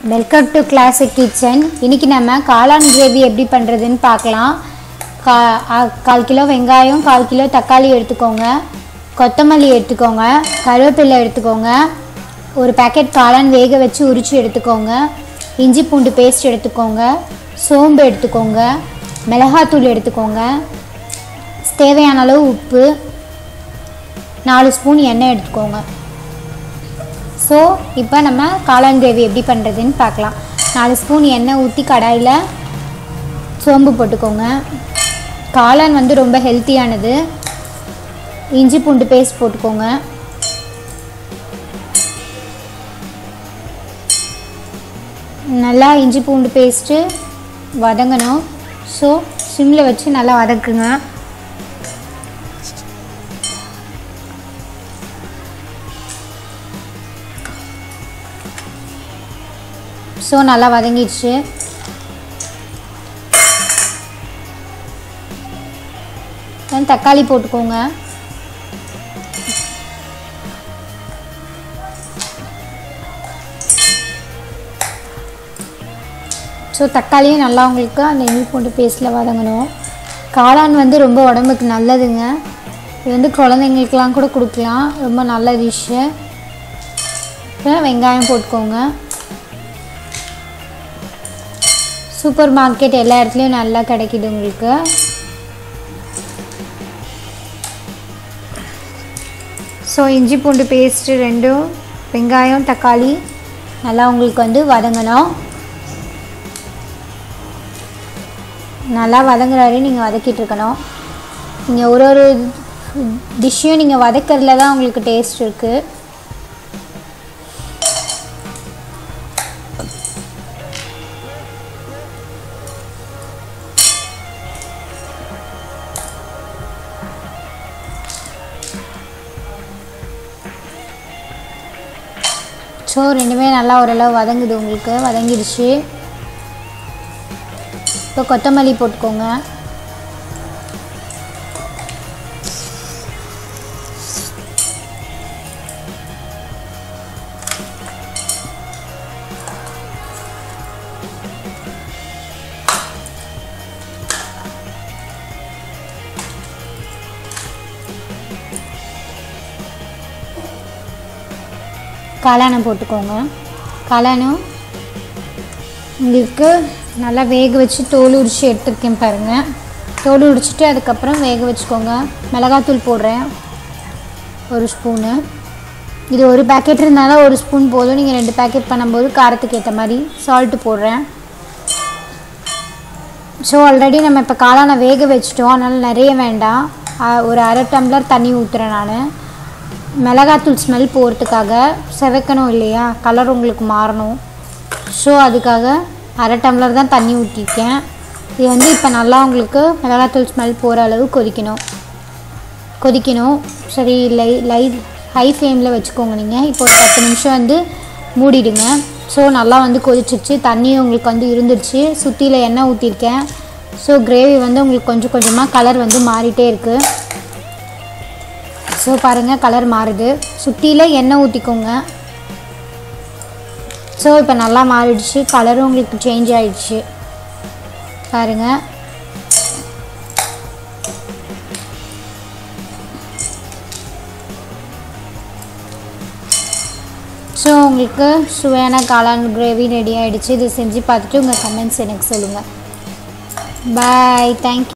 welcome to classic kitchen இன்றைக்கி நம்ம காளான் கிரேவி எப்படி பண்ணுறதுன்னு பார்க்கலாம் கா அ- கால் கிலோ வெங்காயம் கால் கிலோ தக்காளி எடுத்துக்கோங்க கொத்தமல்லி எடுத்துக்கோங்க கருவேப்பிலை எடுத்துக்கோங்க ஒரு பேக்கெட் காளான் வேக வச்சு உரித்து எடுத்துக்கோங்க இஞ்சி பூண்டு பேஸ்ட் எடுத்துக்கோங்க சோம்பு எடுத்துக்கோங்க மிளகாத்தூள் எடுத்துக்கோங்க தேவையான அளவு உப்பு நாலு ஸ்பூன் எண்ணெய் எடுத்துக்கோங்க ஸோ இப்போ நம்ம காளான் கிரேவி எப்படி பண்ணுறதுன்னு பார்க்கலாம் நாலு ஸ்பூன் எண்ணெய் ஊற்றி கடாயில் சோம்பு போட்டுக்கோங்க காளான் வந்து ரொம்ப ஹெல்த்தியானது இஞ்சி பூண்டு பேஸ்ட் போட்டுக்கோங்க நல்லா இஞ்சி பூண்டு பேஸ்ட்டு வதங்கணும் ஸோ சிம்மில் வச்சு நல்லா வதக்குங்க ஸோ நல்லா வதங்கிடுச்சு then தக்காளி போட்டுக்கோங்க ஸோ தக்காளியும் நல்லா உங்களுக்கு அந்த இஞ்சி பூண்டு பேஸ்ட்டில் வதங்கணும் காளான் வந்து ரொம்ப உடம்புக்கு நல்லதுங்க இது வந்து குழந்தைங்களுக்கெலாம் கூட கொடுக்கலாம் ரொம்ப நல்ல டிஷ்ஷு அப்புறம் வெங்காயம் போட்டுக்கோங்க சூப்பர் மார்க்கெட் எல்லா இடத்துலையும் நல்லா கிடைக்குது உங்களுக்கு ஸோ இஞ்சி பூண்டு பேஸ்ட்டு ரெண்டும் வெங்காயம் தக்காளி நல்லா உங்களுக்கு வந்து வதங்கணும் நல்லா வதங்குற வரையும் நீங்கள் வதக்கிட்டு இருக்கணும் நீங்கள் ஒரு ஒரு டிஷ்ஷையும் நீங்கள் வதக்கிறதுல தான் உங்களுக்கு டேஸ்ட் இருக்குது ஸோ ரெண்டுமே நல்லா ஓரளவு வதங்குது உங்களுக்கு வதங்கிடுச்சு இப்போ கொத்தமல்லி போட்டுக்கோங்க காளானை போட்டுக்கோங்க காளானும் உங்களுக்கு நல்லா வேக வச்சு தோல் உரிச்சு எடுத்துருக்கேன் பாருங்கள் தோல் உரிச்சிட்டு அதுக்கப்புறம் வேக வச்சுக்கோங்க மிளகாத்தூள் போடுறேன் ஒரு ஸ்பூனு இது ஒரு பேக்கெட் இருந்தாலும் ஒரு ஸ்பூன் போதும் நீங்கள் ரெண்டு பேக்கெட் பண்ணும்போது காரத்துக்கு ஏற்ற மாதிரி சால்ட்டு போடுறேன் ஸோ ஆல்ரெடி நம்ம இப்போ காளானை வேக வச்சிட்டோம் அதனால் நிறைய வேண்டாம் அ- ஒரு அரை டம்ளர் தண்ணி ஊற்றுறேன் நான் மிளகாத்தூள் ஸ்மெல் போகிறதுக்காக செவக்கணும் இல்லையா கலர் உங்களுக்கு மாறணும் ஸோ அதுக்காக அரை டம்ளர் தான் தண்ணி ஊற்றிருக்கேன் இது வந்து இப்போ நல்லா உங்களுக்கு மிளகாத்தூள் ஸ்மெல் போகிற அளவு கொதிக்கணும் கொதிக்கணும் சரி லை லை ஹை ஃப்ளேமில் வச்சுக்கோங்க நீங்கள் இப்போ ஒரு பத்து நிமிஷம் வந்து மூடிடுங்க ஸோ நல்லா வந்து கொதிச்சிருச்சு தண்ணி உங்களுக்கு வந்து இருந்துருச்சு சுற்றியில் எண்ணெய் ஊற்றிருக்கேன் ஸோ கிரேவி வந்து உங்களுக்கு கொஞ்சம் கொஞ்சமாக கலர் வந்து மாறிட்டே இருக்குது ஸோ பாருங்கள் கலர் மாறுது சுற்றியில் எண்ணெய் ஊற்றிக்கோங்க ஸோ இப்போ நல்லா மாறிடுச்சு கலரும் உங்களுக்கு சேஞ்ச் ஆயிடுச்சு பாருங்கள் ஸோ உங்களுக்கு சுவையான காளான் கிரேவி ரெடி ஆயிடுச்சு இது செஞ்சு பார்த்துட்டு உங்கள் கமெண்ட்ஸ் எனக்கு சொல்லுங்கள் பாய் தேங்க்யூ